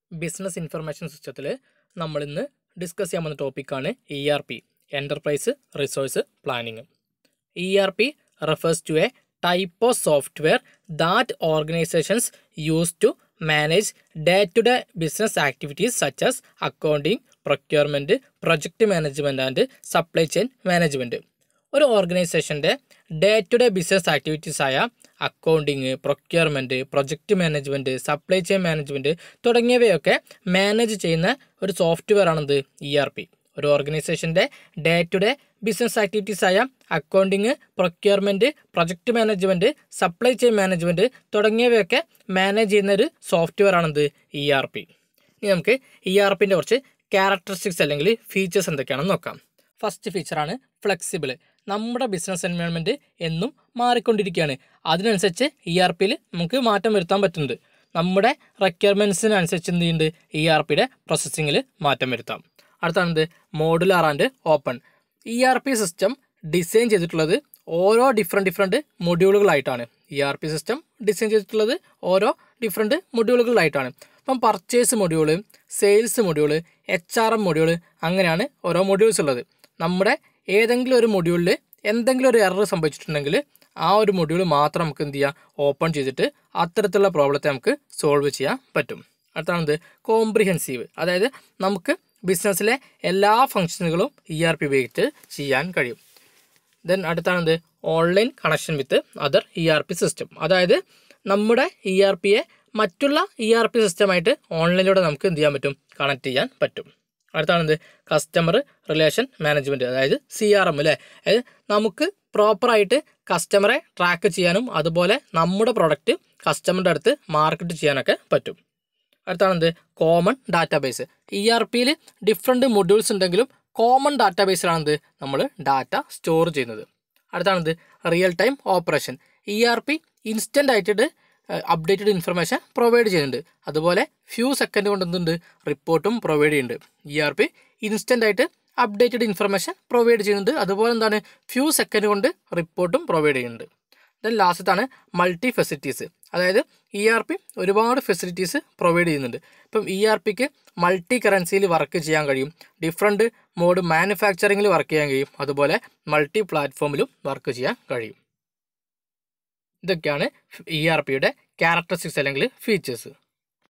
business information സിസ്റ്റത്തിൽ നമ്മൾ ഇന്ന് ഡിസ്കസ് ചെയ്യാൻ പോകുന്ന ടോപ്പിക്കാണ് E R P enterprise resource planning E R P refers to a type of software that organizations use to manage day to day business activities such as accounting procurement project management and supply chain management ഒരു ഓർഗനൈസേഷൻ്റെ day to day business activities ആയ accounting procurement project management supply chain management തുടങ്ങിയവയൊക്കെ manage ചെയ്യുന്ന ഒരു software ആണെന്ത് E R P ഒരു ഓർഗനൈസേഷൻ്റെ day to day business activities ആയ accounting procurement project management supply chain management തുടങ്ങിയവയൊക്കെ മാനേജ് ചെയ്യുന്ന ഒരു സോഫ്റ്റ്വെയർ ആണെന്ത് ഇ ആർ പി ഇനി നമുക്ക് ഇ ആർ പിൻ്റെ കുറച്ച് ക്യാരക്ടറിസ്റ്റിക്സ് അല്ലെങ്കിൽ ഫീച്ചേഴ്സ് എന്തൊക്കെയാണെന്ന് നോക്കാം ഫസ്റ്റ് ഫീച്ചറാണ് ഫ്ലെക്സിബിൾ നമ്മുടെ ബിസിനസ് എൻവയോൺമെൻറ്റ് എന്നും മാറിക്കൊണ്ടിരിക്കുകയാണ് അതിനനുസരിച്ച് ഇ ആർ പിയിൽ നമുക്ക് മാറ്റം വരുത്താൻ പറ്റുന്നുണ്ട് നമ്മുടെ റിക്വയർമെൻറ്റ്സിനനുസരിച്ച് എന്ത് ചെയ്യുന്നുണ്ട് ഇ ആർ പിയുടെ പ്രോസസ്സിങ്ങിൽ മാറ്റം വരുത്താം അടുത്താണെന്ത് modular and open E R P system design ചെയ്തിട്ടുള്ളത് ഓരോ ഡിഫറെൻറ്റ് ഡിഫറെൻറ്റ് മൊഡ്യൂളുകളായിട്ടാണ് E R P system design ചെയ്തിട്ടുള്ളത് ഓരോ ഡിഫറെൻറ്റ് മൊഡ്യൂളുകളായിട്ടാണ് ഇപ്പം purchase module sales module H R M module അങ്ങനെയാണ് ഓരോ മൊഡ്യൂൾസ് ഉള്ളത് നമ്മുടെ ഏതെങ്കിലും ഒരു മൊഡ്യൂളിൽ എന്തെങ്കിലും ഒരു എറർ സംഭവിച്ചിട്ടുണ്ടെങ്കിൽ ആ ഒരു മൊഡ്യൂൾ മാത്രം നമുക്ക് എന്ത് ചെയ്യാം ഓപ്പൺ ചെയ്തിട്ട് അത്തരത്തിലുള്ള പ്രോബ്ലത്തെ നമുക്ക് സോൾവ് ചെയ്യാൻ പറ്റും അടുത്താണത് കോംപ്രിഹെൻസീവ് അതായത് നമുക്ക് ബിസിനസ്സിലെ എല്ലാ ഫങ്ഷനുകളും ഇ ആർ പി ഉപയോഗിച്ച് ചെയ്യാൻ കഴിയും ദെൻ അടുത്താണത് online connection with other E R P system അതായത് നമ്മുടെ ഇ ആർ പിയെ മറ്റുള്ള ഇ ആർ പി സിസ്റ്റമായിട്ട് ഓൺലൈനിലൂടെ നമുക്ക് എന്ത് ചെയ്യാൻ പറ്റും കണക്ട് ചെയ്യാൻ പറ്റും അടുത്താണത് കസ്റ്റമർ റിലേഷൻ മാനേജ്മെൻറ്റ് അതായത് സി ആർ എം അല്ലേ അതായത് നമുക്ക് പ്രോപ്പറായിട്ട് കസ്റ്റമറെ ട്രാക്ക് ചെയ്യാനും അതുപോലെ നമ്മുടെ പ്രൊഡക്റ്റ് കസ്റ്റമറുടെ അടുത്ത് മാർക്കറ്റ് ചെയ്യാനൊക്കെ പറ്റും അടുത്താണെന്ത് കോമൺ ഡാറ്റാബേസ് ഇ ആർ പിയിൽ ഡിഫറെൻറ്റ് മൊഡ്യൂൾസ് ഉണ്ടെങ്കിലും കോമൺ ഡാറ്റാബേസിലാണെന്ത് നമ്മൾ ഡാറ്റ സ്റ്റോർ ചെയ്യുന്നത് അടുത്താണെന്ത് real time operation E R P instant ആയിട്ട് അപ്ഡേറ്റഡ് ഇൻഫർമേഷൻ പ്രൊവൈഡ് ചെയ്യുന്നുണ്ട് അതുപോലെ ഫ്യൂ സെക്കൻഡ് കൊണ്ട് എന്തുണ്ട് റിപ്പോർട്ടും പ്രൊവൈഡ് ചെയ്യുന്നുണ്ട് ഇ ആർ പി ഇൻസ്റ്റൻ്റ് ആയിട്ട് അപ്ഡേറ്റഡ് ഇൻഫർമേഷൻ പ്രൊവൈഡ് ചെയ്യുന്നുണ്ട് അതുപോലെ എന്താണ് ഫ്യൂ സെക്കൻഡ് കൊണ്ട് റിപ്പോർട്ടും പ്രൊവൈഡ് ചെയ്യുന്നുണ്ട് ദെൻ ലാസ്റ്റത്താണ് മൾട്ടി ഫെസിലിറ്റീസ് അതായത് ഇ ആർ പി ഒരുപാട് ഫെസിലിറ്റീസ് പ്രൊവൈഡ് ചെയ്യുന്നുണ്ട് ഇപ്പം ഇ ആർ പിക്ക് മൾട്ടി കറൻസിയിൽ വർക്ക് ചെയ്യാൻ കഴിയും ഡിഫറെൻറ്റ് മോഡ് മാനുഫാക്ചറിങ്ങിൽ വർക്ക് ചെയ്യാൻ കഴിയും അതുപോലെ മൾട്ടി പ്ലാറ്റ്ഫോമിലും വർക്ക് ചെയ്യാൻ കഴിയും ഇതൊക്കെയാണ് ഇ ആർ പിയുടെ ക്യാരക്ടറിസ്റ്റിക്സ് അല്ലെങ്കിൽ ഫീച്ചേഴ്സ്